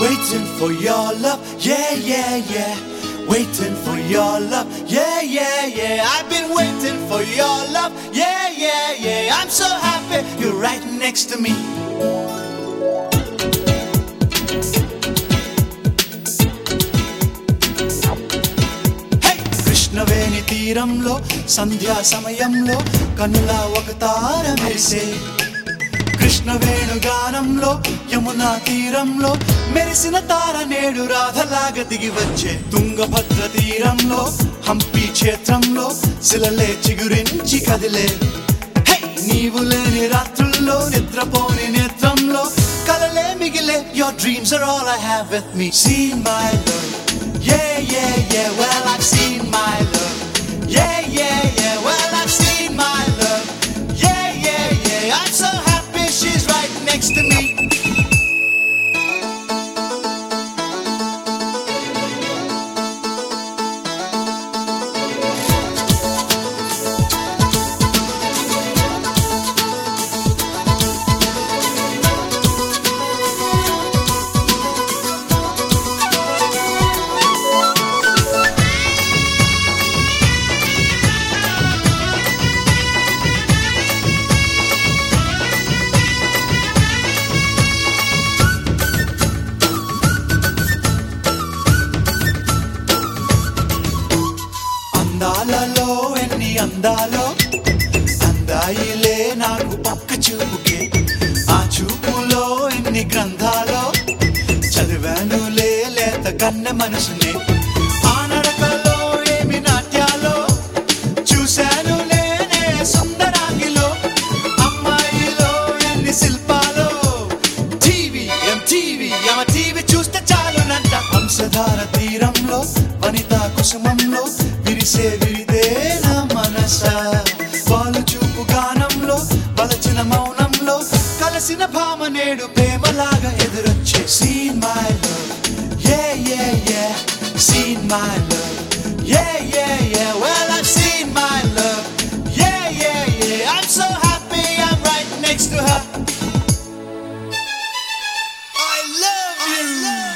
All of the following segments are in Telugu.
Waiting for your love, yeah, yeah, yeah. Waiting for your love, yeah, yeah, yeah. I've been waiting for your love, yeah, yeah, yeah. I'm so happy you're right next to me. హే! కృష్ణవేణి తీరంలో సంధ్యా సమయంలో కనుల ఒక తార మెరిసే కృష్ణవేణు గానంలో యమునా తీరంలో మెరిసిన తార నేడు రాధలాగా దిగి వచ్చే తుంగభద్ర తీరంలో హంపి క్షేత్రంలో శిలలే చిగురించి కదిలే హే! నీవు లేని రాత్రుల్లో నిద్రపోని నేత్రంలో కలలే మిగిలే your dreams are all I have with me seen my love Yeah, yeah, yeah, well, I've seen my love. Yeah, yeah, yeah, well, I've seen my love. Yeah, yeah, yeah, I'm so happy she's right next to me. అందాలలో ఎన్ని అందాలో అందాయిలే నాకు పక్క చూపుకే ఆ చూపులో ఎన్ని గ్రంథాలో చదివానులే లేత కన్న మనసునే ఆ నడకలో ఏమి నాట్యాలో చూశాను నేనే సుందరాంగిలో అమ్మాయిలో ఎన్ని శిల్పాలో TV M TV M TV చూస్తే చాలునంట వంశధార తీరంలో వనితా కుసుమంలో విరిసే విరిదే నా మనస వాళ్ళు చూపు గానంలో వలచిన మౌనంలో కలసిన భామ నేడు ప్రేమలాగా ఎదురొచ్చే seen my love yeah yeah yeah seen my love yeah yeah yeah well I've seen my love yeah yeah yeah I'm so happy I'm right next to her I love you.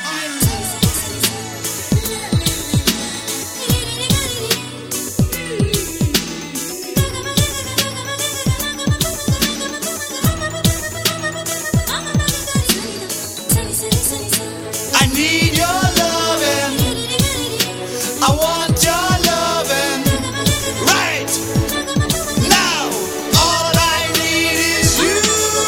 I need your loving. I want your loving. Right now, all I need is you.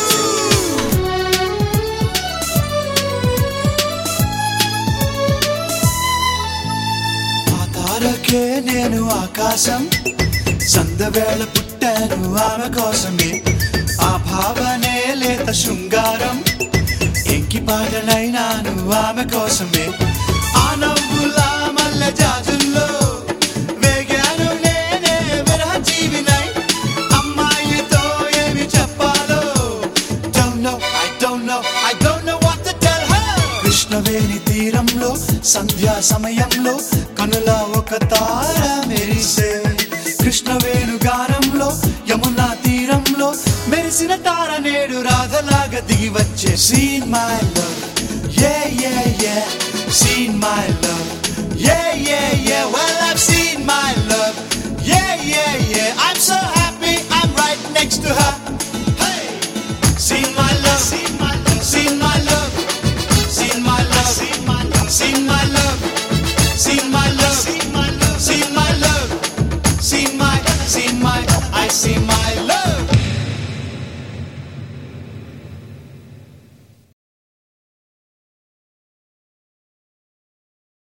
ఆ తారకే నేను ఆకాశం సందవేళ పుట్టాను ఆమె కోసమే ఆ భావనే లేత శృంగారం ఎంకి పాటనైనాను ఆమె కోసమే ఆ నవ్వులా మల్ల జాజుల్లో వేగాను నేనే విరహ జీవినై అమ్మాయితో ఏమి చెప్పాలో don't know, I don't know, I don't know what to tell her. Krishnaveni తీరంలో సంధ్యా సమయంలో కనుల ఒక తార మెరిసే కృష్ణవేణు గానంలో యమునా తీరంలో మెరిసిన తార నేడు రాధలాగా దిగి వచ్చే scene my love yeah yeah yeah seen my love yeah yeah yeah well I've seen my love yeah yeah yeah I'm so happy I'm right next to her Hey! Seen my love, seen my love, seen my love, seen my love, seen my love, seen my love, seen my love, seen my love, seen my love, seen my, seen my, I see my